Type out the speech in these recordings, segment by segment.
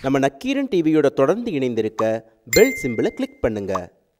நம்ம நக்கீரன் டிவியோட தொடர்ந்து இணைந்திருக்க பெல் சிம்பிளை கிளிக் பண்ணுங்க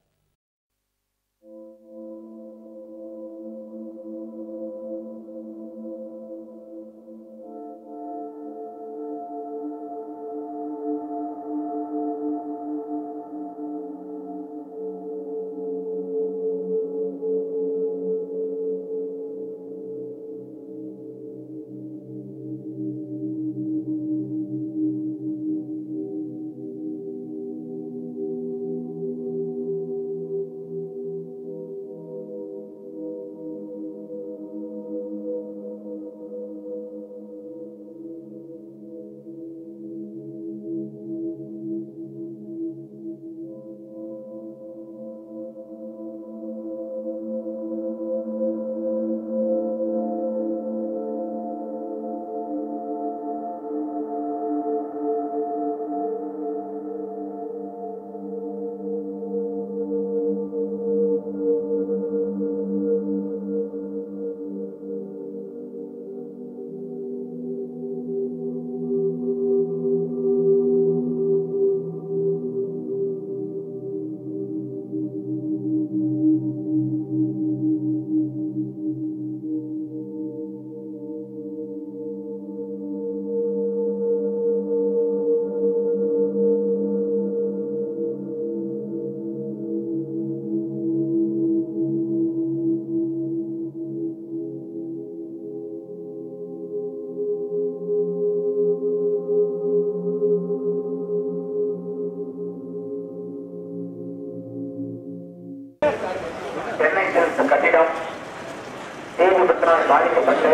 சென்னை சேர்ந்த கட்டிடம் தீ விபத்தினால் பாதிக்கப்பட்டு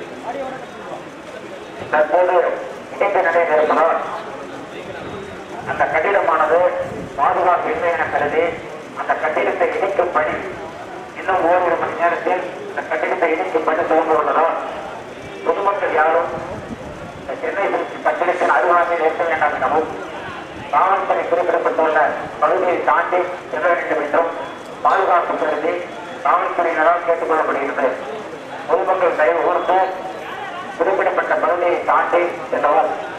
தற்போது இடிந்த நிலையில் இருப்பதால் அந்த கட்டிடமானது பாதுகாப்பு இல்லை என கருதி அந்த கட்டிடத்தை இடிக்கும் பணி இன்னும் ஓரிரு மணி நேரத்தில் அந்த கட்டிடத்தை இடிக்கும் பணி துவங்க உள்ளதால் பொதுமக்கள் யாரும் இந்த சென்னை திருச்சி கட்டிடத்தின் அருகாமையில் இருக்க வேண்டாம் எனவும் காவல்துறை குறிப்பிடப்பட்டுள்ள பகுதியை தாண்டி செல்ல வேண்டும் என்றும் பாதுகாப்பு கருதி காவல்துறையினரால் கேட்டுக்கொள்ளப்படுகிறது பொதுமக்கள் தயவு கூர்ந்து குறிப்பிடப்பட்ட பகுதியை தாண்டி செல்லவும்